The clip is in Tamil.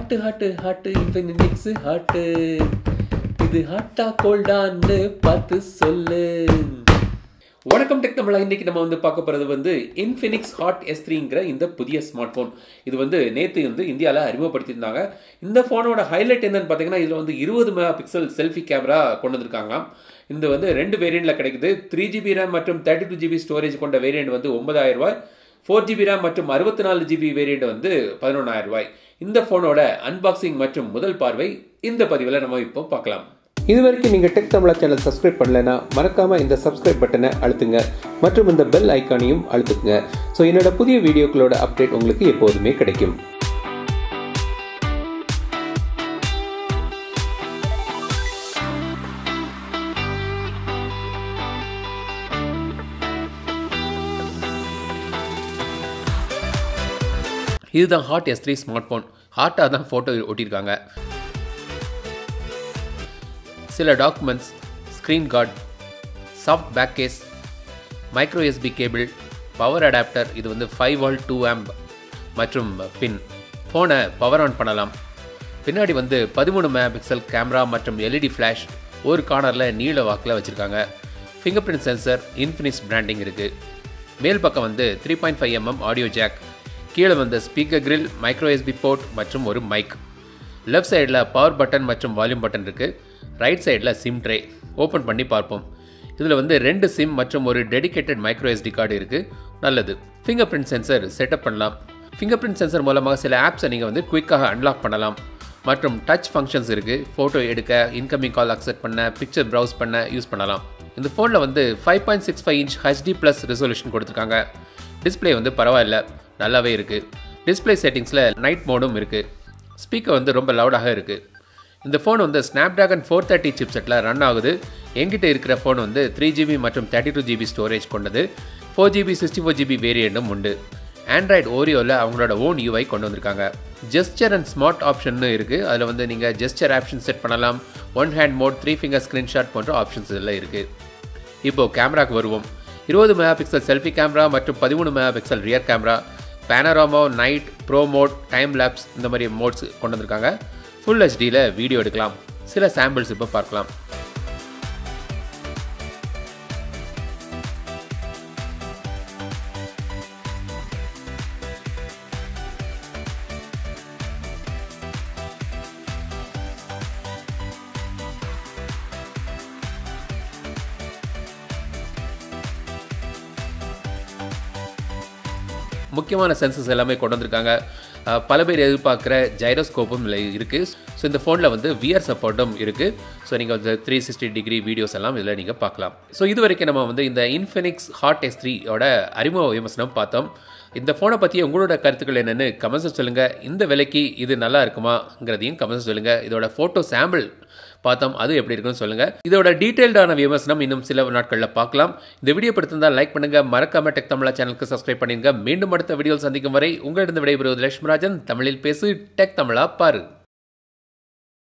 hot hot hot Infinix hot இது ஹாட்டா கோல்டான்னு பார்த்து சொல்லு வணக்கம் டெக் தமிழா இன்னைக்கு நம்ம வந்து பார்க்க போகிறது வந்து இன்ஃபினிக்ஸ் ஹாட் எஸ் த்ரீங்கிற இந்த புதிய ஸ்மார்ட் ஃபோன் இது வந்து நேற்று வந்து இந்தியாவில் அறிமுகப்படுத்தியிருந்தாங்க இந்த ஃபோனோட ஹைலைட் என்னன்னு பார்த்தீங்கன்னா இதில் வந்து இருபது மெகா பிக்சல் செல்ஃபி கேமரா கொண்டு வந்திருக்காங்களாம் இந்த வந்து ரெண்டு வேரியண்ட்டில் கிடைக்குது த்ரீ ஜிபி ரேம் மற்றும் தேர்ட்டி டூ ஜிபி ஸ்டோரேஜ் கொண்ட வேரியண்ட் வந்து ஒன்பதாயிரம் ரூபாய் ஃபோர் ஜிபி ரேம் மற்றும் அறுபத்தி நாலு ஜிபி வேரியண்ட் வந்து பதினொன்றாயிரம் ரூபாய் இந்த ஃபோனோட அன்பாக்சிங் மற்றும் முதல் பார்வை இந்த பதிவில் நம்ம இப்போ பார்க்கலாம் இது வரைக்கும் நீங்கள் டெக் தமிழா சேனல் சப்ஸ்கிரைப் பண்ணலைன்னா மறக்காமல் இந்த சப்ஸ்கிரைப் பட்டனை அழுத்துங்க மற்றும் இந்த பெல் ஐக்கானையும் அழுத்துங்க ஸோ என்னோட புதிய வீடியோக்களோட அப்டேட் உங்களுக்கு எப்போதுமே கிடைக்கும் இதுதான் hot S three smartphone ஹாட்டாக தான் ஃபோட்டோ ஒட்டியிருக்காங்க சில documents screen guard soft back case micro USB cable power adapter இது வந்து ஃபைவ் வால் டூ ஆம்ப் மற்றும் பின் ஃபோனை பவர் ஆன் பண்ணலாம் பின்னாடி வந்து பதிமூணு மெகா பிக்சல் கேமரா மற்றும் எல்இடி ஃப்ளாஷ் ஒரு கார்னரில் நீல வாக்கில் வச்சுருக்காங்க fingerprint sensor Infinix branding இருக்குது மேல் பக்கம் வந்து three point five mm audio jack கீழே வந்து speaker grill micro USB port மற்றும் ஒரு மைக் லெஃப்ட் சைடில் பவர் பட்டன் மற்றும் வால்யூம் பட்டன் இருக்குது ரைட் சைடில் சிம் ட்ரே ஓப்பன் பண்ணி பார்ப்போம் இதில் வந்து ரெண்டு சிம் மற்றும் ஒரு டெடிகேட்டட் மைக்ரோ எஸ்டி கார்டு இருக்குது நல்லது ஃபிங்கர் பிரிண்ட் சென்சர் செட்டப் பண்ணலாம் ஃபிங்கர் பிரிண்ட் சென்சர் மூலமாக சில ஆப்ஸை நீங்கள் வந்து குயிக்காக அன்லாக் பண்ணலாம் மற்றும் டச் ஃபங்க்ஷன்ஸ் இருக்குது ஃபோட்டோ எடுக்க இன்கமிங் கால் அக்செப்ட் பண்ண பிக்சர் ப்ரௌஸ் பண்ண யூஸ் பண்ணலாம் இந்த ஃபோனில் வந்து five point six five inch HD plus resolution கொடுத்துருக்காங்க டிஸ்பிளே வந்து பரவாயில்ல நல்லாவே இருக்குது டிஸ்பிளே செட்டிங்ஸில் நைட் மோடும் இருக்குது ஸ்பீக்கர் வந்து ரொம்ப லவுடாக இருக்குது இந்த ஃபோன் வந்து ஸ்னாப்ட்ராகன் ஃபோர் தேர்ட்டி சிப்செட்டில் ரன் ஆகுது எங்கிட்ட இருக்கிற ஃபோன் வந்து த்ரீ ஜிபி மற்றும் தேர்ட்டி டூ ஜிபி ஸ்டோரேஜ் கொண்டது four GB sixty four GB வேரியண்ட்டும் உண்டு ஆண்ட்ராய்டு ஓரியோவில் அவங்களோட ஓன் யூஐ கொண்டு வந்திருக்காங்க ஜெஸ்டர் அண்ட் ஸ்மார்ட் ஆப்ஷன்னு இருக்குது அதில் வந்து நீங்கள் ஜெஸ்டர் ஆப்ஷன் செட் பண்ணலாம் one hand mode three finger screenshot போன்ற ஆப்ஷன்ஸ் இதில் இருக்குது இப்போது கேமராக்கு வருவோம் இருபது மெகா பிக்சல் செல்ஃபி கேமரா மற்றும் பதிமூணு megapixel rear camera panorama night pro mode time lapse இந்த மாதிரி மோட்ஸ் கொண்டு வந்திருக்காங்க ஃபுல் ஹெச்டியில் வீடியோ எடுக்கலாம் சில சாம்பிள்ஸ் இப்போ பார்க்கலாம் முக்கியமான சென்சஸ் எல்லாமே கொண்டு வந்திருக்காங்க அஹ், பல பேர் எதிர்பார்க்குற ஜைரோஸ்கோப்பும் இதில் இருக்குது ஸோ இந்த ஃபோனில் வந்து விஆர் சப்போர்ட்டும் இருக்குது ஸோ நீங்கள் வந்து த்ரீ சிக்ஸ்டி டிகிரி வீடியோஸ் எல்லாம் இதில் நீங்கள் பார்க்கலாம் ஸோ இது வரைக்கும் நம்ம வந்து இந்த இன்ஃபினிக்ஸ் ஹாட் எஸ் த்ரீயோட அறிமுக விமர்சனம் பார்த்தோம் இந்த ஃபோனை பற்றி உங்களோட கருத்துக்கள் என்னென்னு கமெண்ட்ஸ் சொல்லுங்கள் இந்த விலைக்கு இது நல்லா இருக்குமாங்கிறதையும் கமெண்ட்ஸ் சொல்லுங்கள் இதோட ஃபோட்டோ சாம்பிள் பார்த்தோம் அது எப்படி இருக்குன்னு சொல்லுங்கள் இதோட டீட்டெயில்டான விமர்சனம் இன்னும் சில நாட்களில் பார்க்கலாம் இந்த வீடியோ பிடித்திருந்தால் லைக் பண்ணுங்க மறக்காம டெக் தமிழா சேனலுக்கு சப்ஸ்கிரைப் பண்ணிருங்க மீண்டும் அடுத்த வீடியோவில் சந்திக்கும் வரை உங்களிடம் விடைபெறுவது லட்சுமராஜன் தமிழில் பேசு டெக் தமிழா பாரு